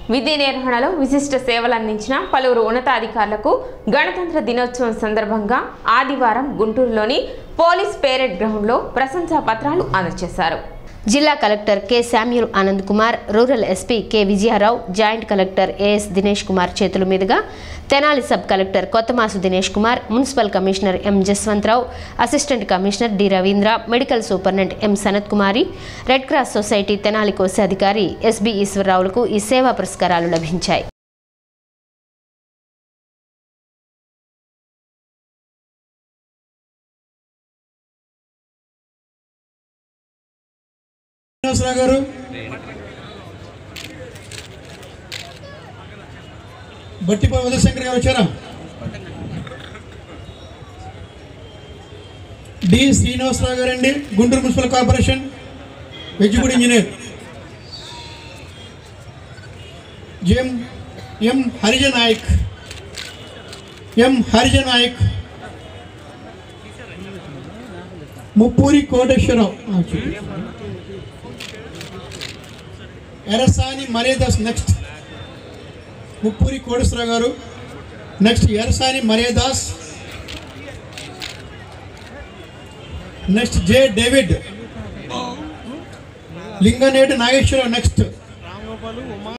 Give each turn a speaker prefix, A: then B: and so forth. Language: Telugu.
A: విధి నిర్వహణలో విశిష్ట సేవలు అందించిన పలువురు ఉన్నతాధికారులకు గణతంత్ర దినోత్సవం సందర్భంగా ఆదివారం గుంటూరులోని పోలీస్ పేరెడ్ గ్రౌండ్లో ప్రశంసా పత్రాలు అందజేశారు
B: జిల్లా collector K Samuel Anand Kumar rural SP K Vijayarao joint collector AS Dinesh Kumar చేతుల మీదుగా Tenali sub collector Kothamasu Dinesh Kumar municipal commissioner M Jaswantharao assistant commissioner D Ravindra medical superintendent M Sanath Kumari red cross society Tenali కోశాధికారి ఎస్బి ఈశ్వరరావులకు ఈ సేవా పురస్కారాలు లభించాయి
C: శ్రీనివాసరావు గారు బట్టిపల్లి ఉదయశంకర్ గారు వచ్చారా డి శ్రీనివాసరావు గారు అండి Guntur municipal corporation Vejjipudi engineer GM M Harija Nayak M Harija Nayak Muppuri Koteswararao ఆ, చూడు. Erasani Maryadas next Muppuri Koteswararao garu next Erasani Maryadas next J David Linganeti Nageswararao next